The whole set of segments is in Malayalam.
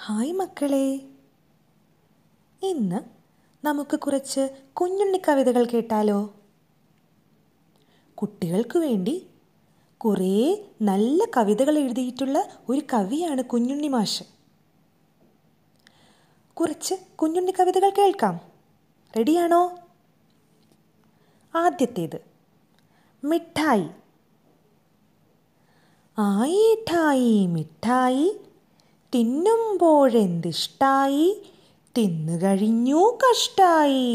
ഹായ് മക്കളെ ഇന്ന് നമുക്ക് കുറച്ച് കുഞ്ഞുണ്ണി കവിതകൾ കേട്ടാലോ കുട്ടികൾക്ക് വേണ്ടി കുറേ നല്ല കവിതകൾ എഴുതിയിട്ടുള്ള ഒരു കവിയാണ് കുഞ്ഞുണ്ണി മാഷ് കുറച്ച് കുഞ്ഞുണ്ണി കവിതകൾ കേൾക്കാം റെഡിയാണോ ആദ്യത്തേത് മിഠായി ആയിട്ടായി മിഠായി തിന്നുമ്പോഴെന്തിഷ്ടായി തിന്നുകഴിഞ്ഞു കഷ്ടായി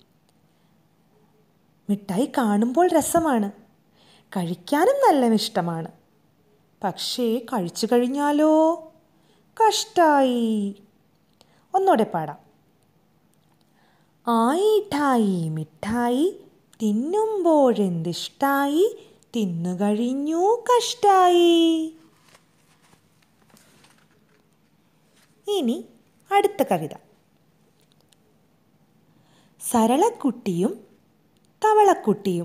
മിഠായി കാണുമ്പോൾ രസമാണ് കഴിക്കാനും നല്ല ഇഷ്ടമാണ് പക്ഷേ കഴിച്ചു കഴിഞ്ഞാലോ കഷ്ടായി ഒന്നുകൂടെ പാടാം ആയിട്ടായി മിഠായി തിന്നുമ്പോഴെന്തിഷ്ടായി തിന്നുകഴിഞ്ഞു കഷ്ടായി ഇനി അടുത്ത കവിത സരളക്കുട്ടിയും തവളക്കുട്ടിയും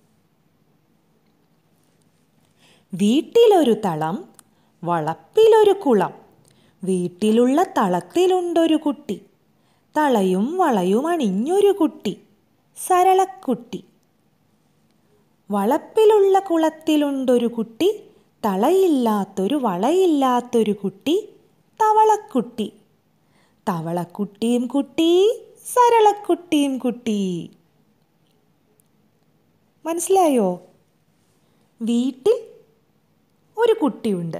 വീട്ടിലൊരു തളം വളപ്പിലൊരു കുളം വീട്ടിലുള്ള തളത്തിലുണ്ടൊരു കുട്ടി തളയും വളയും അണിഞ്ഞൊരു കുട്ടി സരളക്കുട്ടി വളപ്പിലുള്ള കുളത്തിലുണ്ടൊരു കുട്ടി തളയില്ലാത്തൊരു വളയില്ലാത്തൊരു കുട്ടി തവളക്കുട്ടി തവളക്കുട്ടിയും കുട്ടി സരളക്കുട്ടിയും കുട്ടി മനസ്സിലായോ വീട്ടിൽ ഒരു കുട്ടിയുണ്ട്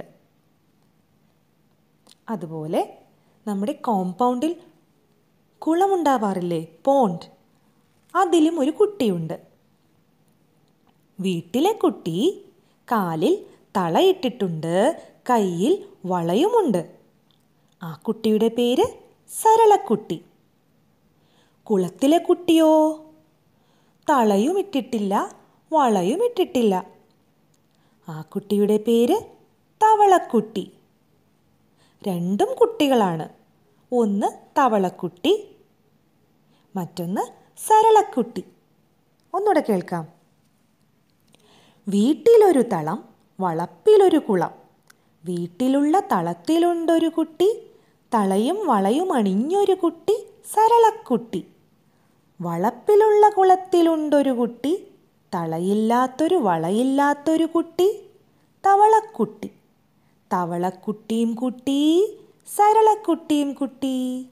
അതുപോലെ നമ്മുടെ കോമ്പൗണ്ടിൽ കുളമുണ്ടാവാറില്ലേ പോണ്ട് അതിലും ഒരു കുട്ടിയുണ്ട് വീട്ടിലെ കുട്ടി കാലിൽ തളയിട്ടിട്ടുണ്ട് കയ്യിൽ വളയുമുണ്ട് ആ കുട്ടിയുടെ പേര് സരളക്കുട്ടി കുളത്തിലെ കുട്ടിയോ തളയും ഇട്ടിട്ടില്ല വളയും ഇട്ടിട്ടില്ല ആ കുട്ടിയുടെ പേര് തവളക്കുട്ടി രണ്ടും കുട്ടികളാണ് ഒന്ന് തവളക്കുട്ടി മറ്റൊന്ന് സരളക്കുട്ടി ഒന്നുകൂടെ കേൾക്കാം വീട്ടിലൊരു തളം വളപ്പിലൊരു കുളം വീട്ടിലുള്ള തളത്തിലുണ്ടൊരു കുട്ടി തളയും വളയും അണിഞ്ഞൊരു കുട്ടി സരളക്കുട്ടി വളപ്പിലുള്ള കുളത്തിലുണ്ടൊരു കുട്ടി തളയില്ലാത്തൊരു വളയില്ലാത്തൊരു കുട്ടി തവളക്കുട്ടി തവളക്കുട്ടിയും കുട്ടി സരളക്കുട്ടിയും കുട്ടി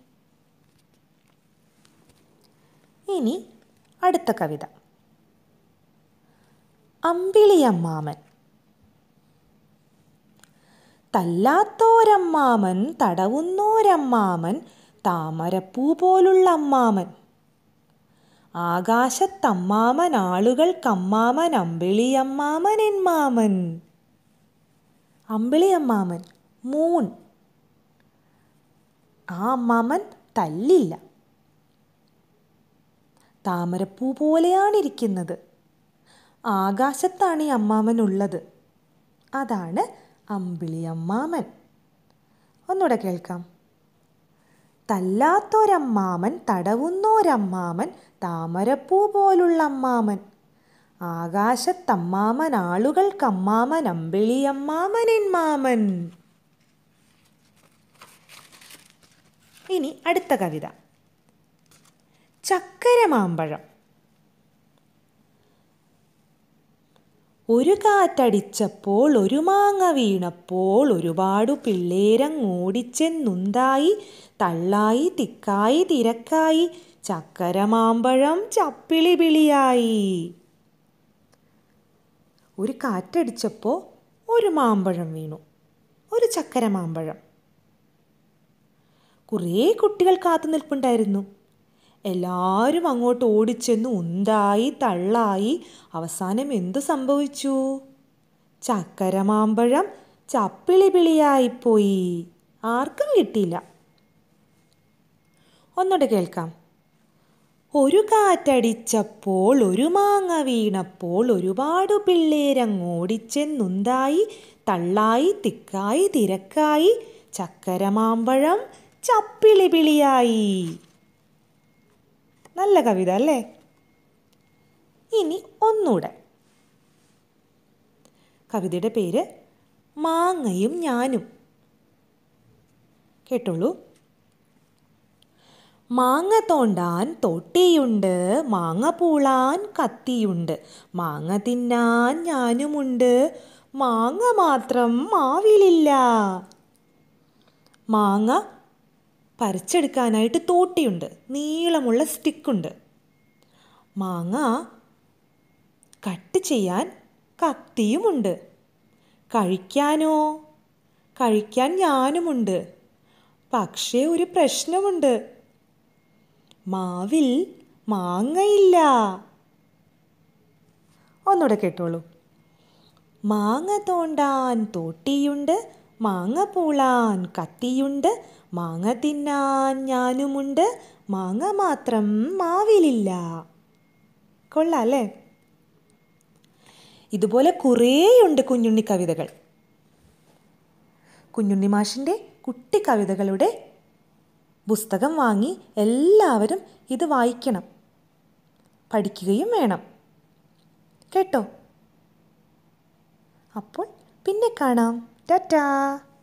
ഇനി അടുത്ത കവിത അമ്പിളിയമ്മാമൻ തല്ലാത്തോരമ്മാമൻ തടവുന്നോരമ്മാമൻ താമരപ്പൂ പോലുള്ള അമ്മാമൻ ആകാശത്തമ്മാമൻ ആളുകൾക്കമ്മാമൻ അമ്പിളിയമ്മാമൻ എന്മാമൻ അമ്പിളിയമ്മാമൻ മൂൺ ആ അമ്മാമൻ തല്ലില്ല താമരപ്പൂ പോലെയാണിരിക്കുന്നത് ആകാശത്താണ് ഈ അമ്മാമൻ ഉള്ളത് അതാണ് അമ്പിളിയമ്മാമൻ ഒന്നുകൂടെ കേൾക്കാം തല്ലാത്തൊരമ്മാമൻ തടവുന്നോരമ്മാമൻ താമരപ്പൂ പോലുള്ള അമ്മാമൻ ആകാശത്തമ്മാമൻ ആളുകൾക്കമ്മാമൻ അമ്പിളിയമ്മാമൻ എന്മാമൻ ഇനി അടുത്ത കവിത ചക്കരമാമ്പഴം ഒരു കാറ്റടിച്ചപ്പോൾ ഒരു മാങ്ങ വീണപ്പോൾ ഒരുപാടു പിള്ളേരങ്ങോടിച്ചെന്നുന്തായി തള്ളായി തിക്കായി തിരക്കായി ചക്കരമാമ്പഴം ചപ്പിളി പിളിയായി ഒരു കാറ്റടിച്ചപ്പോൾ ഒരു മാമ്പഴം വീണു ഒരു ചക്കരമാമ്പഴം കുറേ കുട്ടികൾ കാത്തു നിൽപ്പുണ്ടായിരുന്നു എല്ലാവരും അങ്ങോട്ട് ഓടിച്ചെന്ന് ഉന്തായി തള്ളായി അവസാനം എന്തു സംഭവിച്ചു ചക്കരമാമ്പഴം ചപ്പിളി പിളിയായിപ്പോയി ആർക്കും കിട്ടിയില്ല ഒന്നുകൂടെ കേൾക്കാം ഒരു കാറ്റടിച്ചപ്പോൾ ഒരു മാങ്ങ വീണപ്പോൾ ഒരുപാട് പിള്ളേരങ്ങോടിച്ചെന്നുന്തായി തള്ളായി തിക്കായി തിരക്കായി ചക്കരമാമ്പഴം ചപ്പിളി പിളിയായി നല്ല കവിത അല്ലേ ഇനി ഒന്നൂടെ കവിതയുടെ പേര് മാങ്ങയും ഞാനും കേട്ടോളൂ മാങ്ങ തോണ്ടാൻ തോട്ടിയുണ്ട് മാങ്ങ പൂളാൻ കത്തിയുണ്ട് മാങ്ങ തിന്നാൻ ഞാനുമുണ്ട് മാങ്ങ മാത്രം മാവിലില്ല മാങ്ങ പറിച്ചെടുക്കാനായിട്ട് തോട്ടിയുണ്ട് നീളമുള്ള സ്റ്റിക്കുണ്ട് മാങ്ങ കട്ട് ചെയ്യാൻ കത്തിയുമുണ്ട് കഴിക്കാനോ കഴിക്കാൻ ഞാനുമുണ്ട് പക്ഷേ ഒരു പ്രശ്നമുണ്ട് മാവിൽ മാങ്ങയില്ല ഒന്നുകൂടെ കേട്ടോളൂ മാങ്ങ തോണ്ടാൻ തോട്ടിയുണ്ട് മാങ്ങ പൂളാൻ കത്തിയുണ്ട് മാങ്ങ തിന്നാൻ ഞാനുമുണ്ട് മാങ്ങ മാത്രം മാവിലില്ല കൊള്ളാം അല്ലേ ഇതുപോലെ കുറേയുണ്ട് കുഞ്ഞുണ്ണി കവിതകൾ കുഞ്ഞുണ്ണി മാഷിൻ്റെ കുട്ടി കവിതകളുടെ പുസ്തകം വാങ്ങി എല്ലാവരും ഇത് വായിക്കണം പഠിക്കുകയും വേണം കേട്ടോ അപ്പോൾ പിന്നെ കാണാം ടാറ്റാ